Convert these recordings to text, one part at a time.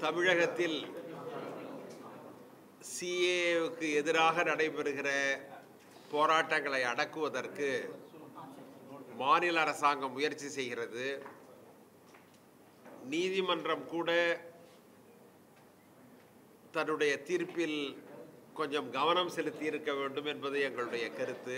தமிழகத்தில் சிஏவுக்கு எதிராக நடைபெறுகிற போராட்டங்களை அடக்குவதற்கு மாநில அரசாங்கம் முயற்சி செய்கிறது நீதிமன்றம் கூட தன்னுடைய தீர்ப்பில் கொஞ்சம் கவனம் செலுத்தி இருக்க வேண்டும் என்பது எங்களுடைய கருத்து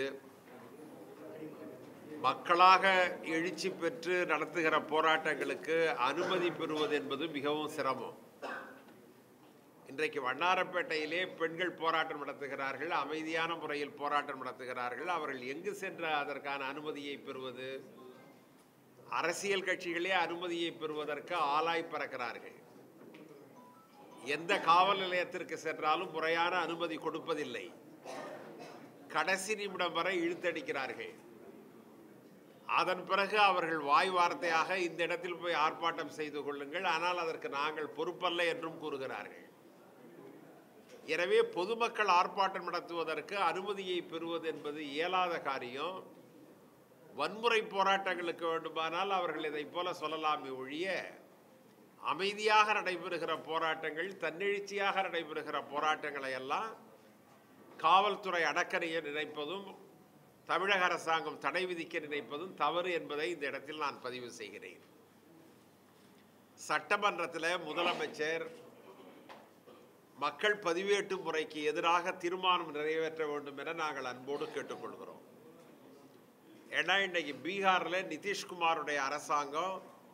மக்களாக எழுச்சி பெற்று நடத்துகிற போராட்டங்களுக்கு அனுமதி பெறுவது என்பது மிகவும் சிரமம் இன்றைக்கு வண்ணாரப்பேட்டையிலே பெண்கள் போராட்டம் நடத்துகிறார்கள் அமைதியான முறையில் போராட்டம் நடத்துகிறார்கள் அவர்கள் எங்கு சென்று அதற்கான அனுமதியை பெறுவது அரசியல் கட்சிகளே அனுமதியை பெறுவதற்கு ஆளாய் பறக்கிறார்கள் எந்த காவல் நிலையத்திற்கு சென்றாலும் முறையான அனுமதி கொடுப்பதில்லை கடைசி நிமிடம் வரை இழுத்தடிக்கிறார்கள் அதன் பிறகு அவர்கள் வாய் வார்த்தையாக இந்த இடத்தில் போய் ஆர்ப்பாட்டம் செய்து கொள்ளுங்கள் ஆனால் அதற்கு நாங்கள் பொறுப்பல்ல என்றும் கூறுகிறார்கள் எனவே பொதுமக்கள் ஆர்ப்பாட்டம் நடத்துவதற்கு அனுமதியை பெறுவது என்பது இயலாத காரியம் வன்முறை போராட்டங்களுக்கு வேண்டுமானால் அவர்கள் இதைப் போல சொல்லலாமே ஒழிய அமைதியாக நடைபெறுகிற போராட்டங்கள் தன்னெழுச்சியாக நடைபெறுகிற போராட்டங்களை எல்லாம் காவல்துறை அடக்கறைய நினைப்பதும் தமிழக அரசாங்கம் தடை விதிக்க நினைப்பதும் தவறு என்பதை இந்த இடத்தில் நான் பதிவு செய்கிறேன் சட்டமன்றத்தில் முதலமைச்சர் மக்கள் பதிவேட்டு முறைக்கு எதிராக தீர்மானம் நிறைவேற்ற வேண்டும் என நாங்கள் அன்போடு கேட்டுக்கொள்கிறோம் ஏன்னா இன்றைக்கு பீகாரில் நிதிஷ்குமாருடைய அரசாங்கம்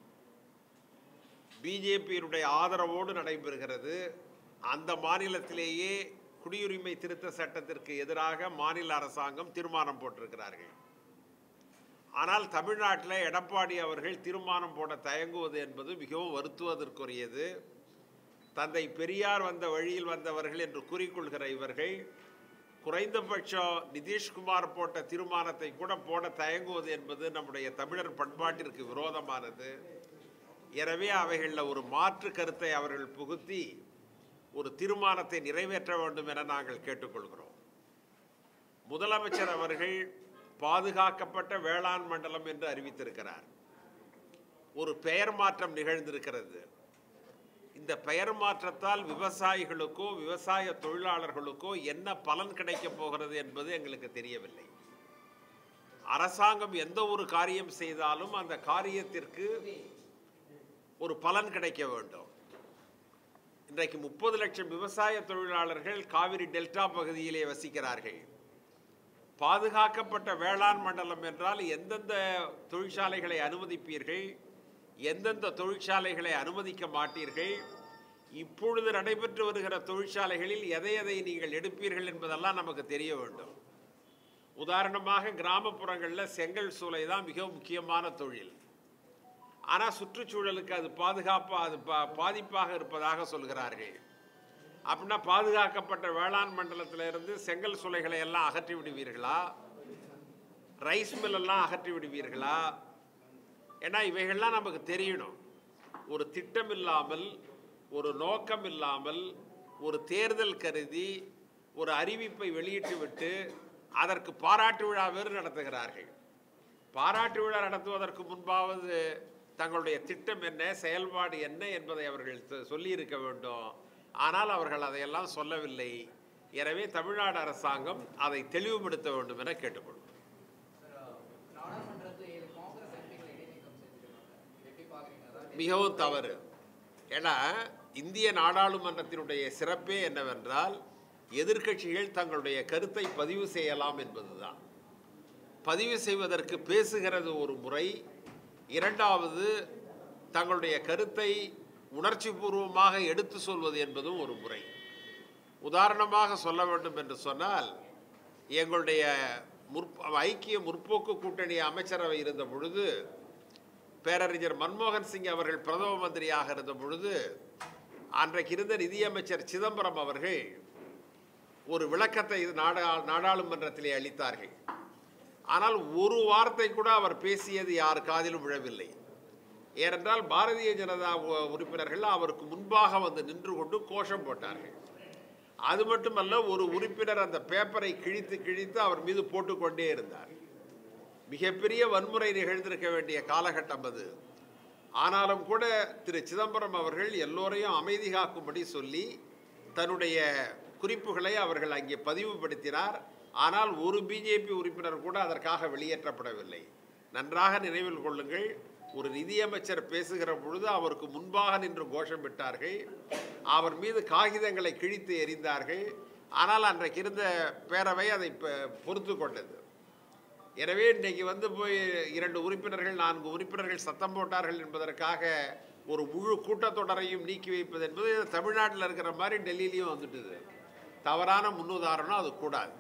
பிஜேபியினுடைய ஆதரவோடு நடைபெறுகிறது அந்த மாநிலத்திலேயே குடியுரிமை திருத்த சட்டத்திற்கு எதிராக மாநில அரசாங்கம் தீர்மானம் போட்டிருக்கிறார்கள் ஆனால் தமிழ்நாட்டில் எடப்பாடி அவர்கள் தீர்மானம் போட தயங்குவது என்பது மிகவும் வருத்துவதற்குரியது தந்தை பெரியார் வந்த வழியில் வந்தவர்கள் என்று கூறிக்கொள்கிற இவர்கள் குறைந்தபட்சம் நிதிஷ்குமார் போட்ட தீர்மானத்தை கூட போட தயங்குவது என்பது நம்முடைய தமிழர் பண்பாட்டிற்கு விரோதமானது எனவே அவைகளில் ஒரு மாற்று கருத்தை அவர்கள் புகுத்தி ஒரு தீர்மானத்தை நிறைவேற்ற வேண்டும் என நாங்கள் கேட்டுக்கொள்கிறோம் முதலமைச்சர் அவர்கள் பாதுகாக்கப்பட்ட வேளாண் மண்டலம் என்று அறிவித்திருக்கிறார் ஒரு பெயர் மாற்றம் நிகழ்ந்திருக்கிறது இந்த பெயர் மாற்றத்தால் விவசாயிகளுக்கோ விவசாய தொழிலாளர்களுக்கோ என்ன பலன் கிடைக்கப் போகிறது என்பது எங்களுக்கு தெரியவில்லை அரசாங்கம் எந்த ஒரு காரியம் செய்தாலும் அந்த காரியத்திற்கு ஒரு பலன் கிடைக்க வேண்டும் இன்றைக்கு முப்பது லட்சம் விவசாய தொழிலாளர்கள் காவிரி டெல்டா பகுதியிலே வசிக்கிறார்கள் பாதுகாக்கப்பட்ட வேளாண் மண்டலம் என்றால் எந்தெந்த தொழிற்சாலைகளை அனுமதிப்பீர்கள் எந்தெந்த தொழிற்சாலைகளை அனுமதிக்க மாட்டீர்கள் இப்பொழுது நடைபெற்று வருகிற தொழிற்சாலைகளில் எதை எதை நீங்கள் எடுப்பீர்கள் என்பதெல்லாம் நமக்கு தெரிய வேண்டும் உதாரணமாக கிராமப்புறங்களில் செங்கல் சூளை தான் மிக முக்கியமான தொழில் ஆனால் சுற்றுச்சூழலுக்கு அது பாதுகாப்பாக அது பா பாதிப்பாக இருப்பதாக சொல்கிறார்கள் அப்படின்னா பாதுகாக்கப்பட்ட வேளாண் மண்டலத்திலிருந்து செங்கல் சூளைகளை எல்லாம் அகற்றி விடுவீர்களா ரைஸ் மில்லெல்லாம் அகற்றி விடுவீர்களா ஏன்னா இவைகள்லாம் நமக்கு தெரியணும் ஒரு திட்டம் இல்லாமல் ஒரு நோக்கம் இல்லாமல் ஒரு தேர்தல் கருதி ஒரு அறிவிப்பை வெளியிட்டு விட்டு அதற்கு பாராட்டு விழா வேறு நடத்துகிறார்கள் பாராட்டு விழா நடத்துவதற்கு முன்பாவது தங்களுடைய திட்டம் என்ன செயல்பாடு என்ன என்பதை அவர்கள் சொ- சொல்லியிருக்க வேண்டும் ஆனால் அவர்கள் அதையெல்லாம் சொல்லவில்லை எனவே தமிழ்நாடு அரசாங்கம் அதை தெளிவுபடுத்த வேண்டும் என கேட்டுக்கொள்கிறோம் நாடாளுமன்றத்தில் காங்கிரஸ் எம்பிகளை இடைநீக்கம் செஞ்சிருக்காங்க இது எப்படி பாக்குறீங்க அதாவது மிகவும் தவறு ஏன்னா இந்திய நாடாளுமன்றத்தினுடைய சிறப்பே என்னவென்றால் எதிர்க்கட்சிகள் தங்களுடைய கருத்தை பதிவு செய்யலாம் என்பதுதான் பதிவு செய்வதற்கு பேசுகிறது ஒரு முறை இரண்டாவது தங்களுடைய கருத்தை உணர்ச்சிபூர்வமாக எடுத்து சொல்வது என்பதும் ஒரு முறை உதாரணமாக சொல்ல வேண்டும் என்று சொன்னால் எங்களுடைய முற்ப ஐக்கிய முற்போக்கு கூட்டணி அமைச்சரவை இருந்த பொழுது பேரறிஞர் மன்மோகன் சிங் அவர்கள் பிரதம மந்திரியாக இருந்த பொழுது அன்றைக்கு இருந்த நிதியமைச்சர் சிதம்பரம் அவர்கள் ஒரு விளக்கத்தை இது நாடா நாடாளுமன்றத்திலே அளித்தார்கள் ஆனால் ஒரு வார்த்தை கூட அவர் பேசியது யார் காதிலும் விழவில்லை ஏனென்றால் பாரதிய ஜனதா உ- உறுப்பினர்கள் அவருக்கு முன்பாக வந்து நின்று கொண்டு கோஷம் போட்டார்கள் அது மட்டுமல்ல ஒரு உறுப்பினர் அந்த பேப்பரை கிழித்து கிழித்து அவர் மீது போட்டுக்கொண்டே இருந்தார் மிகப்பெரிய வன்முறை நிகழ்ந்திருக்க வேண்டிய காலகட்டம் அது ஆனாலும் கூட திரு சிதம்பரம் அவர்கள் எல்லோரையும் அமைதி காக்கும்படி சொல்லி தன்னுடைய குறிப்புகளை அவர்கள் அங்கே பதிவுபடுத்தினார் ஆனால் ஒரு பிஜேபி உறுப்பினர் கூட அதற்காக வெளியேற்றப்படவில்லை நன்றாக நினைவில் கொள்ளுங்கள் ஒரு நிதியமைச்சர் பேசுகிற பொழுது அவருக்கு முன்பாக நின்று கோஷமிட்டார்கள் அவர் மீது காகிதங்களை கிழித்து எறிந்தார்கள் ஆனால் அன்றைக்கு இருந்த பேரவை அதை ப- பொறுத்து கொண்டது எனவே இன்றைக்கு வந்து போய் இரண்டு உறுப்பினர்கள் நான்கு உறுப்பினர்கள் சத்தம் போட்டார்கள் என்பதற்காக ஒரு முழு கூட்டத்தொடரையும் நீக்கி வைப்பது என்பது தமிழ்நாட்டில் இருக்கிற மாதிரி டெல்லியிலையும் வந்துட்டுது தவறான முன்னுதாரணம் அது கூடாது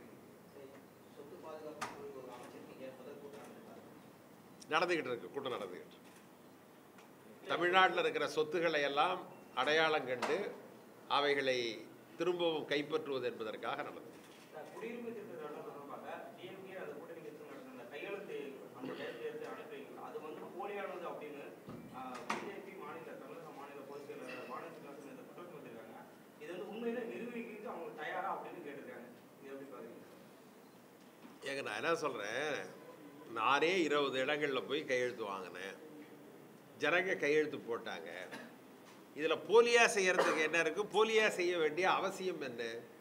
சொத்து பாதுகாப்பு குழு ஒரு அமைச்சர் நீங்க முதல் கூட்டம் நடத்தினார் நடந்துக்கிட்டு இருக்கு கூட்டம் நடந்துக்கிட்டு இருக்கு. தமிழ்நாட்டில் இருக்கிற சொத்துக்களை எல்லாம் அடையாளம் கண்டு அவைகளை திரும்பவும் கைப்பற்றுவது என்பதற்காக நடந்தது குடியுரிமை திருத்த சட்டம் தொடர்பாக டிஎம்கே அது கூட்டணி கட்சி நடந்த அந்த கையெழுத்து அந்த கையெழுத்து எடுத்து அனுப்புறீங்களா அது வந்து போலியானது அப்படின்னு பிஜேபி மாநில தமிழக மாநில பொதுச் செயலாளர் மாநிலத்தில் இந்த குற்றம் வச்சிருக்காங்க இது வந்து உண்மையில நிரூபிக்கிறது அவங்க தயாரா அப்படின்னு கேட்டிருக்காங்க இது எப்படி பாருங்க ஏங்க நான் என்ன சொல்கிறேன் நானே இருபது இடங்களில் போய் கையெழுத்து வாங்கினேன் ஜனங்க கையெழுத்து போட்டாங்க இதில் போலியா செய்யறதுக்கு என்ன இருக்குது போலியா செய்ய வேண்டிய அவசியம் என்ன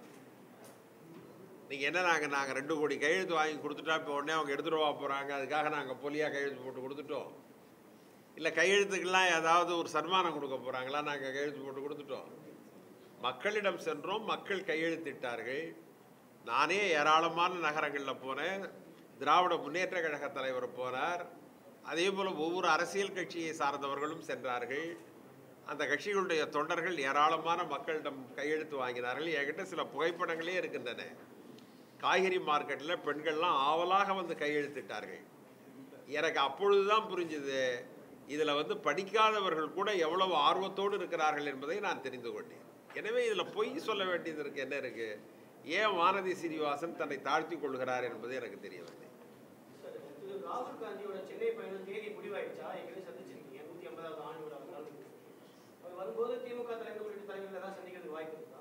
நீங்கள் என்ன நாங்கள் நாங்கள் ரெண்டு கோடி கையெழுத்து வாங்கி கொடுத்துட்டா இப்போ உடனே அவங்க எடுத்துட்டு வா போகிறாங்க அதுக்காக நாங்கள் போலியா கையெழுத்து போட்டு கொடுத்துட்டோம் இல்லை கையெழுத்துக்கெல்லாம் ஏதாவது ஒரு சன்மானம் கொடுக்க போகிறாங்களா நாங்கள் கையெழுத்து போட்டு கொடுத்துட்டோம் மக்களிடம் சென்றோம் மக்கள் கையெழுத்திட்டார்கள் நானே ஏராளமான நகரங்களில் போனேன் திராவிட முன்னேற்ற கழக தலைவர் போனார் அதே போல் ஒவ்வொரு அரசியல் கட்சியை சார்ந்தவர்களும் சென்றார்கள் அந்த கட்சிகளுடைய தொண்டர்கள் ஏராளமான மக்களிடம் கையெழுத்து வாங்கினார்கள் என்கிட்ட சில புகைப்படங்களே இருக்கின்றன காய்கறி மார்க்கெட்டில் பெண்கள்லாம் ஆவலாக வந்து கையெழுத்திட்டார்கள் எனக்கு அப்பொழுதுதான் புரிஞ்சுது இதில் வந்து படிக்காதவர்கள் கூட எவ்வளவு ஆர்வத்தோடு இருக்கிறார்கள் என்பதை நான் தெரிந்து கொண்டேன் எனவே இதில் பொய் சொல்ல வேண்டியது இருக்கு என்ன இருக்கு ஏன் வானதி சீனிவாசன் தன்னை தாழ்த்தி கொள்கிறார் என்பது எனக்கு தெரியவில்லை சார், திரு ராகுல் காந்தியோட சென்னை பயணம் தேதி முடிவாயிடுச்சா ஏற்கனவே சந்திச்சிருக்கீங்க நூத்தி ஐம்பதாவது ஆண்டு விழா நடந்துருக்கு. அவர் வரும்போது திமுக தலைவர் உள்ளிட்ட தலைவர்கள் ஏதாவது சந்திக்கிறதுக்கு வாய்ப்பு இருக்கா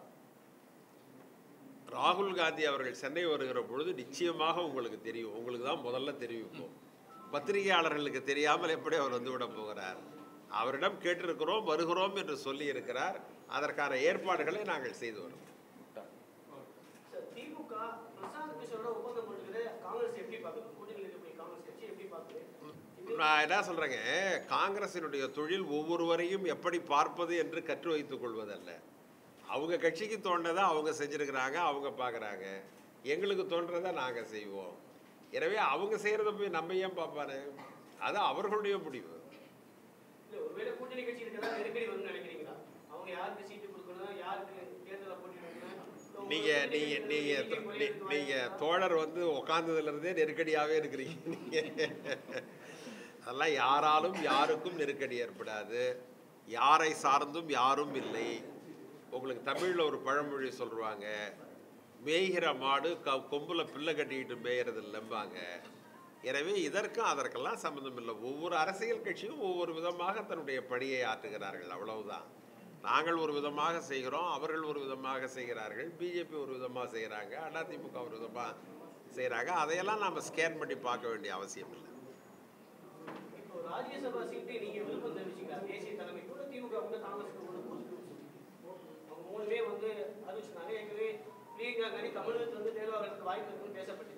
ராகுல் காந்தி அவர்கள் சென்னை வருகிற பொழுது நிச்சயமாக உங்களுக்கு தெரியும் உங்களுக்கு தான் முதல்ல தெரிவிப்போம் பத்திரிகையாளர்களுக்கு தெரியாமல் எப்படி அவர் வந்து விட போகிறார் அவரிடம் கேட்டிருக்கிறோம் வருகிறோம் என்று சொல்லி இருக்கிறார் அதற்கான ஏற்பாடுகளை நாங்கள் செய்து வருகிறோம் சார் திமுக பிரசாந்த் கிஷோரோட ஒப்பந்தம் போட்டுக்கிறது காங்கிரஸ் எப்படி பார்க்குது கூட்டணியில் இருக்கக்கூடிய காங்கிரஸ் கட்சி எப்படி பார்க்குது இது நான் என்ன சொல்றேங்க காங்கிரசினுடைய தொழில் ஒவ்வொருவரையும் எப்படி பார்ப்பது என்று கற்று வைத்துக் கொள்வதல்ல அவங்க கட்சிக்கு தோன்றதை அவங்க செஞ்சிருக்கிறாங்க அவங்க பார்க்குறாங்க எங்களுக்கு தோன்றதை நாங்கள் செய்வோம் எனவே அவங்க செய்கிறத போய் நம்ம ஏன் பார்ப்பாரு அது அவர்களுடைய முடிவு இல்ல ஒருவேளை கூட்டணி கட்சி இருக்கிறதா நெருக்கடி வரும்னு நினைக்கிறீங்களா அவங்க யாருக்கு சீட்டு கொடுக்கணும் யாருக்கு தேர்தலை போட்டியிடணும் நீங்க நீங்க நீங்க நீ- நீங்க தோழர் வந்து உட்கார்ந்ததுல இருந்தே நெருக்கடியாவே இருக்கிறீங்க நீங்க அதெல்லாம் யாராலும் யாருக்கும் நெருக்கடி ஏற்படாது யாரை சார்ந்தும் யாரும் இல்லை உங்களுக்கு தமிழ்ல ஒரு பழமொழி சொல்லுவாங்க மேய்கிற மாடு க கொம்புல பிள்ளை கட்டிக்கிட்டு மேயறது இல்லைம்பாங்க எனவே இதற்கும் அதற்கெல்லாம் சம்மந்தம் இல்லை ஒவ்வொரு அரசியல் கட்சியும் ஒவ்வொரு விதமாக தன்னுடைய பணியை ஆற்றுகிறார்கள் அவ்வளவுதான் நாங்கள் ஒரு விதமாக செய்கிறோம் அவர்கள் ஒரு விதமாக செய்கிறார்கள் பிஜேபி ஒரு விதமாக செய்கிறாங்க அதிமுக ஒரு விதமாக செய்கிறாங்க அதையெல்லாம் நாம் ஸ்கேன் பண்ணி பார்க்க வேண்டிய அவசியம் இல்லை இப்போ ராஜ்யசபா சீட்டு நீங்க விருப்பம் தெரிவிச்சீங்க தேசிய தலைமை கூட திமுக வந்து காங்கிரஸுக்கு கூட போஸ்ட் அவங்க மூணுமே வந்து அறிவிச்சிருந்தாங்க ஏற்கனவே பிரியங்கா காந்தி தமிழகத்துல வந்து தேர்வாளருக்கு வாய்ப்பு இருக்குன்னு பேசப்பட்டுச்சு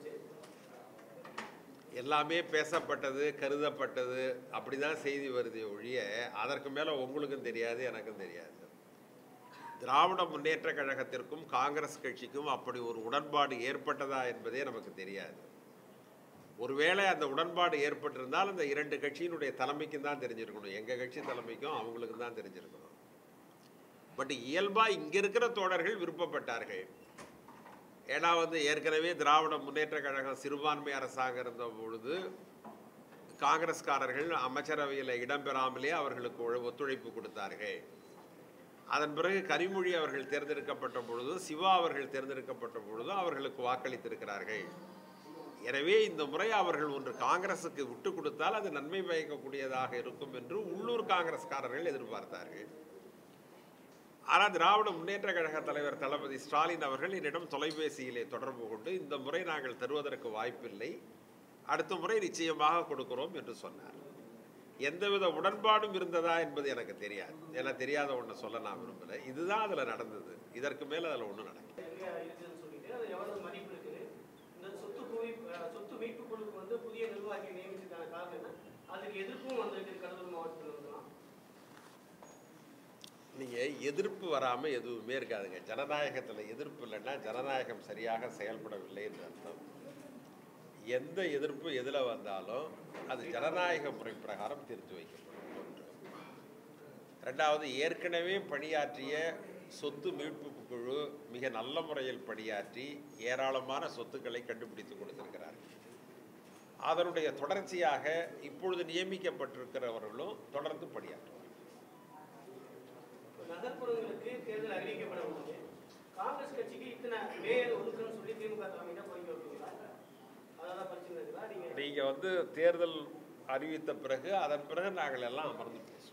எல்லாமே பேசப்பட்டது கருதப்பட்டது அப்படி தான் செய்தி வருதே ஒழிய அதற்கு மேலே உங்களுக்கும் தெரியாது எனக்கும் தெரியாது திராவிட முன்னேற்ற கழகத்திற்கும் காங்கிரஸ் கட்சிக்கும் அப்படி ஒரு உடன்பாடு ஏற்பட்டதா என்பதே நமக்கு தெரியாது ஒருவேளை அந்த உடன்பாடு ஏற்பட்டிருந்தால் அந்த இரண்டு கட்சியினுடைய தலைமைக்கும் தான் தெரிஞ்சிருக்கணும் எங்கள் கட்சி தலைமைக்கும் அவங்களுக்கும் தான் தெரிஞ்சிருக்கணும் பட் இயல்பாக இங்கே இருக்கிற தோழர்கள் விருப்பப்பட்டார்கள் ஏன்னா வந்து ஏற்கனவே திராவிட முன்னேற்ற கழகம் சிறுபான்மை அரசாக இருந்த பொழுது காங்கிரஸ்காரர்கள் அமைச்சரவையில் இடம்பெறாமலே அவர்களுக்கு ஒ- ஒத்துழைப்பு கொடுத்தார்கள் அதன் பிறகு கனிமொழி அவர்கள் தேர்ந்தெடுக்கப்பட்ட பொழுது சிவா அவர்கள் தேர்ந்தெடுக்கப்பட்ட பொழுது அவர்களுக்கு வாக்களித்திருக்கிறார்கள் எனவே இந்த முறை அவர்கள் ஒன்று காங்கிரசுக்கு விட்டு கொடுத்தால் அது நன்மை பயக்கக்கூடியதாக இருக்கும் என்று உள்ளூர் காங்கிரஸ்காரர்கள் எதிர்பார்த்தார்கள் ஆனால் திராவிட முன்னேற்ற கழக தலைவர் தளபதி ஸ்டாலின் அவர்கள் என்னிடம் தொலைபேசியிலே தொடர்பு கொண்டு இந்த முறை நாங்கள் தருவதற்கு வாய்ப்பில்லை அடுத்த முறை நிச்சயமாக கொடுக்கிறோம் என்று சொன்னார் எந்தவித உடன்பாடும் இருந்ததா என்பது எனக்கு தெரியாது ஏன்னா தெரியாத ஒன்றை சொல்ல நான் விரும்பலை இதுதான் அதில் நடந்தது இதற்கு மேலே அதில் ஒன்றும் நடக்கல எங்க இருக்குதுன்னு சொல்லிட்டு அது எவ்வளவு மதிப்பு இருக்குது இந்த சொத்து குவிப்பு அஹ், சொத்து மீட்பு குழுக்கு வந்து புதிய நிர்வாகியை நியமிச்சதுக்கான காரணம் என்ன அதுக்கு எதிர்ப்பும் வந்திருக்கு கடலூர் மாவட்டத்தில் இருந்தலாம் நீங்கள் எதிர்ப்பு வராமல் எதுவுமே இருக்காதுங்க ஜனநாயகத்தில் எதிர்ப்பு இல்லைன்னா ஜனநாயகம் சரியாக செயல்படவில்லை என்று அர்த்தம் எந்த எதிர்ப்பு எதில் வந்தாலும் அது ஜனநாயக முறை பிரகாரம் தீர்த்து வைக்கப்படும் ஒன்று ரெண்டாவது ஏற்கனவே பணியாற்றிய சொத்து மீட்பு குழு மிக நல்ல முறையில் பணியாற்றி ஏராளமான சொத்துக்களை கண்டுபிடித்து கொடுத்திருக்கிறார்கள் அதனுடைய தொடர்ச்சியாக இப்பொழுது நியமிக்கப்பட்டிருக்கிறவர்களும் தொடர்ந்து பணியாற்றுவார்கள் நகர்ப்புறங்களுக்கு தேர்தல் அறிவிக்கப்பட உள்ளது காங்கிரஸ் கட்சிக்கு இத்தனை மேயர் ஒதுக்கணும்னு சொல்லி திமுக தலைமை தான் கோரிக்கை வைக்கிறீங்களா அதான் பிரச்சனை இருக்குதா நீங்க நீங்கள் வந்து தேர்தல் அறிவித்த பிறகு அதன் பிறகு நாங்கள் எல்லாம் அமர்ந்து பேசுவோம்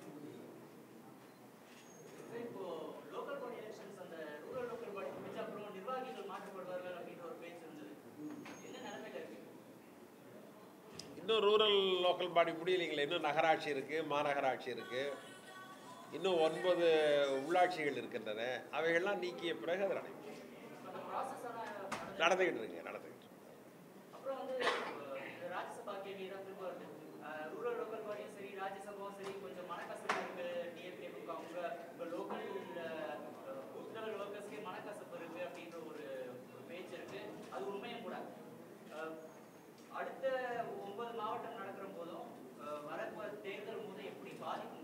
இப்போ லோக்கல் பாடி எலெக்ஷன்ஸ் அந்த ரூரல் லோக்கல் பாடி முடிஞ்ச அப்புறம் நிர்வாகிகள் மாற்றப்படுவார்கள் அப்படின்ற ஒரு பேச்சு இருந்தது என்ன நிலைமையில இருக்கு இன்னும் ரூரல் லோக்கல் பாடி முடியலைங்களே இன்னும் நகராட்சி இருக்குது மாநகராட்சி இருக்குது இன்னும் ஒன்பது உள்ளாட்சிகள் இருக்கின்றன அவைகள்லாம் நீக்கிய பிறகு அது நடைபெறும் இப்போ அந்த ப்ராசஸ் ஆனால் நடந்துக்கிட்டு இருக்கு நடந்துக்கிட்டு இருக்கு. அப்புறம் வந்து அஹ், இந்த ராஜ்யசபா கேள்வி தான் திரும்ப வருது ரூரல் லோக்கல் பாடியும் சரி ராஜ்யசபாவும் சரி கொஞ்சம் மனக்கசப்பு இருக்கு டிஎம்கே அவங்க இப்போ லோக்கல் உத்தரவு லோக்கல்ஸ்க்கே மனக்கசப்பு இருக்கு அப்படின்ற ஒரு ஒரு பேச்சு இருக்கு அது உண்மையும் கூட அஹ், அடுத்த ஒன்பது மாவட்டம் நடக்கிற போதும் அஹ், வரப்போற தேர்தல் போது எப்படி பாதிக்கும்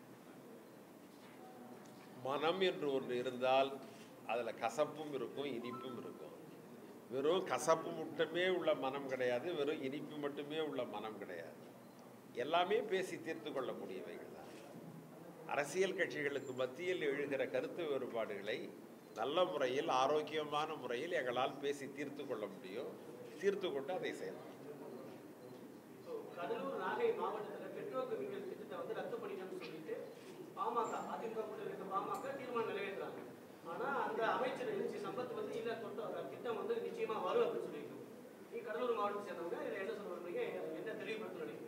மனம் என்று ஒன்று இருந்தால் அதில் கசப்பும் இருக்கும் இனிப்பும் இருக்கும் வெறும் கசப்பு மட்டுமே உள்ள மனம் கிடையாது வெறும் இனிப்பு மட்டுமே உள்ள மனம் கிடையாது எல்லாமே பேசி தீர்த்து கொள்ளக்கூடியவைகள் தான் அரசியல் கட்சிகளுக்கு மத்தியில் எழுகிற கருத்து வேறுபாடுகளை நல்ல முறையில் ஆரோக்கியமான முறையில் எங்களால் பேசி தீர்த்து கொள்ள முடியும் தீர்த்து கொண்டு அதை செயல்படுத்தும் So, கடலூர் நாகை மாவட்டத்துல பெட்ரோ கெமிக்கல் திட்டத்தை வந்து ரத்து பண்ணிட்டோம்னு சொல்லிட்டு பாமக அதிமுக கூட இருக்க பாமக தீர்மானம் நிறைவேற்றுறாங்க ஆனா அந்த அமைச்சர் எழுச்சி சம்பத் வந்து இல்ல தொட்ட அந்த திட்டம் வந்து நிச்சயமா வரும் அப்படின்னு சொல்லியிருக்கோம் நீ கடலூர் மாவட்டத்தை சேர்ந்தவங்க இதுல என்ன சொல்ல வர்றீங்க என்ன தெளிவுபடுத்த நினைக்கிறீங்க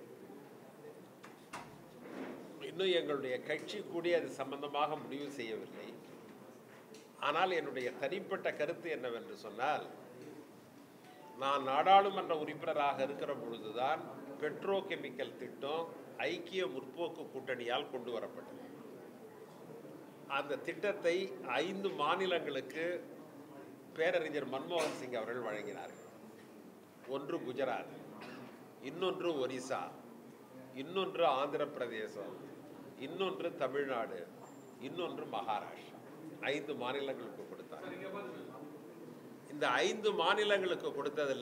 இன்னும் எங்களுடைய கட்சி கூடி அது சம்பந்தமாக முடிவு செய்யவில்லை ஆனால் என்னுடைய தனிப்பட்ட கருத்து என்னவென்று சொன்னால் நான் நாடாளுமன்ற உறுப்பினராக இருக்கிற பொழுதுதான் பெட்ரோ கெமிக்கல் திட்டம் ஐக்கிய முற்போக்கு கூட்டணியால் கொண்டு வரப்பட்டது அந்த திட்டத்தை ஐந்து மாநிலங்களுக்கு பேரறிஞர் மன்மோகன் சிங் அவர்கள் வழங்கினார்கள் ஒன்று குஜராத் இன்னொன்று ஒரிசா இன்னொன்று ஆந்திர பிரதேசம் இன்னொன்று தமிழ்நாடு இன்னொன்று மகாராஷ்டிரா ஐந்து மாநிலங்களுக்கு கொடுத்தார் இந்த ஐந்து மாநிலங்களுக்கு கொடுத்ததுல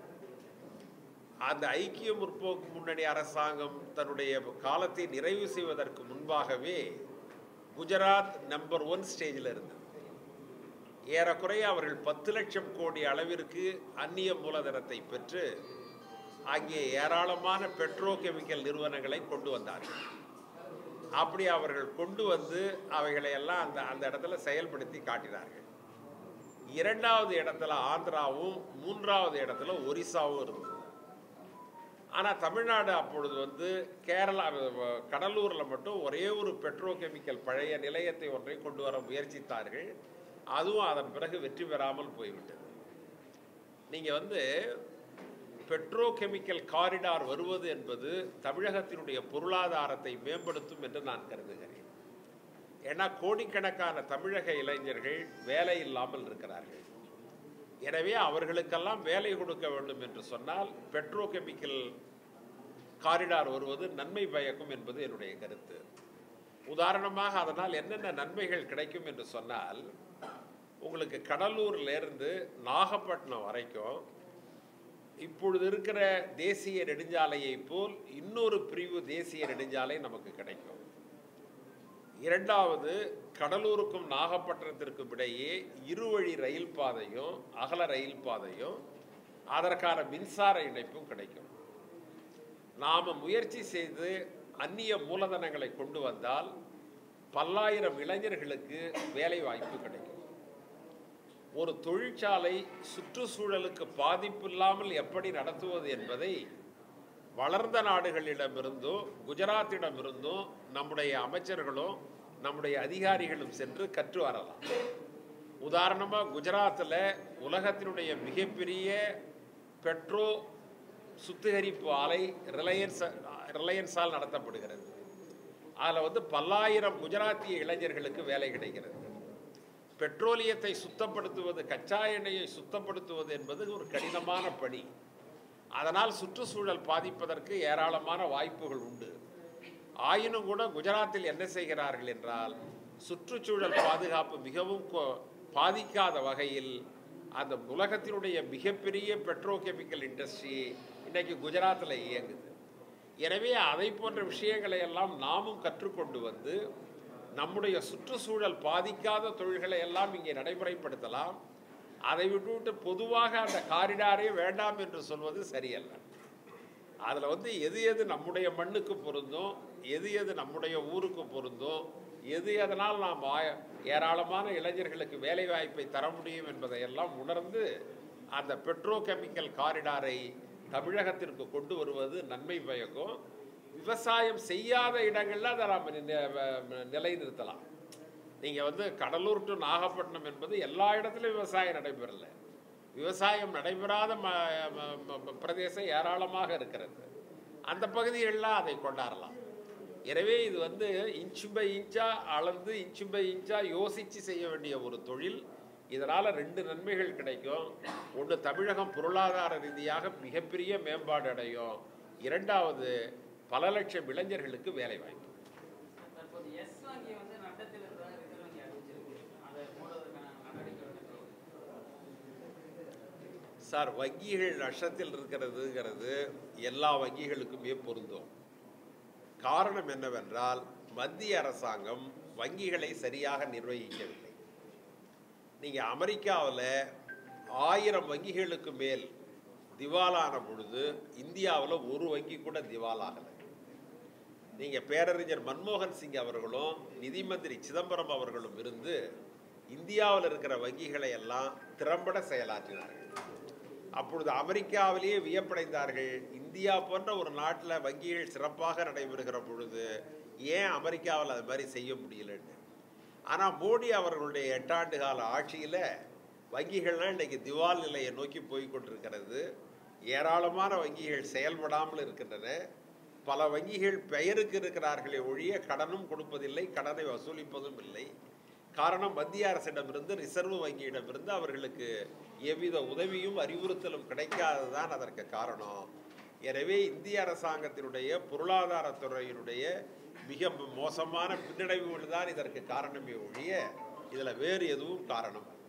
அந்த ஐக்கிய முற்போக்கு முன்னணி அரசாங்கம் தன்னுடைய காலத்தை நிறைவு செய்வதற்கு முன்பாகவே குஜராத் நம்பர் ஒன் ஸ்டேஜில் இருந்தது ஏறக்குறைய அவர்கள் பத்து லட்சம் கோடி அளவிற்கு அந்நிய மூலதனத்தை பெற்று அங்கே ஏராளமான பெட்ரோ கெமிக்கல் நிறுவனங்களை கொண்டு வந்தார்கள் அப்படி அவர்கள் கொண்டு வந்து அவைகளை எல்லாம் அந்த அந்த இடத்துல செயல்படுத்தி காட்டினார்கள் இரண்டாவது இடத்துல ஆந்திராவும் மூன்றாவது இடத்துல ஒரிசாவும் இருந்தது ஆனால் தமிழ்நாடு அப்பொழுது வந்து கேரளா அஹ், கடலூரில் மட்டும் ஒரே ஒரு பெட்ரோ கெமிக்கல் பழைய நிலையத்தை ஒன்றை கொண்டு வர முயற்சித்தார்கள் அதுவும் அதன் பிறகு வெற்றி பெறாமல் போய்விட்டது நீங்கள் வந்து பெட்ரோ கெமிக்கல் காரிடார் வருவது என்பது தமிழகத்தினுடைய பொருளாதாரத்தை மேம்படுத்தும் என்று நான் கருதுகிறேன் ஏன்னா கோடிக்கணக்கான தமிழக இளைஞர்கள் வேலை இல்லாமல் இருக்கிறார்கள் எனவே அவர்களுக்கெல்லாம் வேலை கொடுக்க வேண்டும் என்று சொன்னால் பெட்ரோ கெமிக்கல் காரிடார் வருவது நன்மை பயக்கும் என்பது என்னுடைய கருத்து உதாரணமாக அதனால் என்னென்ன நன்மைகள் கிடைக்கும் என்று சொன்னால் உங்களுக்கு கடலூர்லேருந்து நாகப்பட்டினம் வரைக்கும் இப்பொழுது இருக்கிற தேசிய நெடுஞ்சாலையை போல் இன்னொரு பிரிவு தேசிய நெடுஞ்சாலை நமக்கு கிடைக்கும் இரண்டாவது கடலூருக்கும் நாகப்பட்டினத்திற்கும் இடையே இருவழி ரயில் பாதையும் அகல ரயில் பாதையும் அதற்கான மின்சார இணைப்பும் கிடைக்கும் நாம் முயற்சி செய்து அந்நிய மூலதனங்களை கொண்டு வந்தால் பல்லாயிரம் இளைஞர்களுக்கு வேலை வாய்ப்பு கிடைக்கும் ஒரு தொழிற்சாலை சுற்றுச்சூழலுக்கு பாதிப்பு இல்லாமல் எப்படி நடத்துவது என்பதை வளர்ந்த நாடுகளிடமிருந்தும் குஜராத்திடமிருந்தும் நம்முடைய அமைச்சர்களும் நம்முடைய அதிகாரிகளும் சென்று கற்று வரலாம் உதாரணமாக குஜராத்தில் உலகத்தினுடைய மிகப்பெரிய பெட்ரோ சுத்திகரிப்பு ஆலை ரிலையன்ஸ் ரிலையன்ஸால் நடத்தப்படுகிறது அதில் வந்து பல்லாயிரம் குஜராத்திய இளைஞர்களுக்கு வேலை கிடைக்கிறது பெட்ரோலியத்தை சுத்தப்படுத்துவது கச்சா எண்ணெயை சுத்தப்படுத்துவது என்பது ஒரு கடினமான பணி அதனால் சுற்றுச்சூழல் பாதிப்பதற்கு ஏராளமான வாய்ப்புகள் உண்டு ஆயினும் கூட குஜராத்தில் என்ன செய்கிறார்கள் என்றால் சுற்றுச்சூழல் பாதுகாப்பு மிகவும் கொ- பாதிக்காத வகையில் அந்த உலகத்தினுடைய மிகப்பெரிய பெட்ரோகெமிக்கல் இண்டஸ்ட்ரி இன்னைக்கு குஜராத்தில் இயங்குது எனவே அதை போன்ற விஷயங்களை எல்லாம் நாமும் கற்றுக்கொண்டு வந்து நம்முடைய சுற்றுச்சூழல் பாதிக்காத தொழில்களை எல்லாம் இங்கே நடைமுறைப்படுத்தலாம் அதை விட்டுவிட்டு பொதுவாக அந்த காரிடாரே வேண்டாம் என்று சொல்வது சரியல்ல அதில் வந்து எது எது நம்முடைய மண்ணுக்கு பொருந்தும் எது எது நம்முடைய ஊருக்கு பொருந்தும் எது எதனால் நாம் ஆய- ஏராளமான இளைஞர்களுக்கு வேலை வாய்ப்பை தர முடியும் என்பதையெல்லாம் உணர்ந்து அந்த பெட்ரோகெமிக்கல் காரிடாரை தமிழகத்திற்கு கொண்டு வருவது நன்மை பயக்கும் விவசாயம் செய்யாத இடங்களில் அதை நாம் நி- நி- நிலைநிறுத்தலாம் நீங்கள் வந்து கடலூர் டு நாகப்பட்டினம் என்பது எல்லா இடத்துலையும் விவசாயம் நடைபெறல விவசாயம் நடைபெறாத ம ம- ம- பிரதேசம் ஏராளமாக இருக்கிறது அந்த பகுதிகளில் அதை கொண்டாடலாம் எனவே இது வந்து இன்ச்சு பை இன்ச்சா அளந்து இன்ச்சு பை இன்ச்சா யோசித்து செய்ய வேண்டிய ஒரு தொழில் இதனால் ரெண்டு நன்மைகள் கிடைக்கும் ஒன்று தமிழகம் பொருளாதார ரீதியாக மிகப்பெரிய மேம்பாடு அடையும் இரண்டாவது பல லட்சம் இளைஞர்களுக்கு வேலை வாய்ப்பு தற்போது எஸ் வங்கி வந்து நட்டத்தில் இருக்கிறதா ரிசர்வ் வங்கி அறிவிச்சிருக்கு அதை மூடுவதற்கான நடவடிக்கை சார் வங்கிகள் நஷ்டத்தில் இருக்கிறதுங்கிறது எல்லா வங்கிகளுக்குமே பொருந்தும் காரணம் என்னவென்றால் மத்திய அரசாங்கம் வங்கிகளை சரியாக நிர்வகிக்கவில்லை நீங்கள் அமெரிக்காவில் ஆயிரம் வங்கிகளுக்கு மேல் திவாலான பொழுது இந்தியாவில் ஒரு வங்கி கூட திவாலாகலை நீங்கள் பேரறிஞர் மன்மோகன் சிங் அவர்களும் நிதி மந்திரி சிதம்பரம் அவர்களும் இருந்து இந்தியாவில் இருக்கிற வங்கிகளை எல்லாம் திறம்பட செயலாற்றினார்கள் அப்பொழுது அமெரிக்காவிலேயே வியப்படைந்தார்கள் இந்தியா போன்ற ஒரு நாட்டில் வங்கிகள் சிறப்பாக நடைபெறுகிற பொழுது ஏன் அமெரிக்காவில் அது மாதிரி செய்ய முடியலன்னு ஆனால் மோடி அவர்களுடைய எட்டாண்டு கால ஆட்சியில் வங்கிகள்லாம் இன்றைக்கி திவால் நிலையை நோக்கி போய் கொண்டிருக்கிறது ஏராளமான வங்கிகள் செயல்படாமல் இருக்கின்றன பல வங்கிகள் பெயருக்கு இருக்கிறார்களே ஒழிய கடனும் கொடுப்பதில்லை கடனை வசூலிப்பதும் இல்லை காரணம் மத்திய அரசிடமிருந்து ரிசர்வ் வங்கியிடமிருந்து அவர்களுக்கு எவ்வித உதவியும் அறிவுறுத்தலும் கிடைக்காததுதான் அதற்கு காரணம் எனவே இந்திய அரசாங்கத்தினுடைய பொருளாதாரத்துறையினுடைய மிக மோசமான பின்னடைவுகள் தான் இதற்கு காரணமே ஒழிய இதில் வேறு எதுவும் காரணம் அல்ல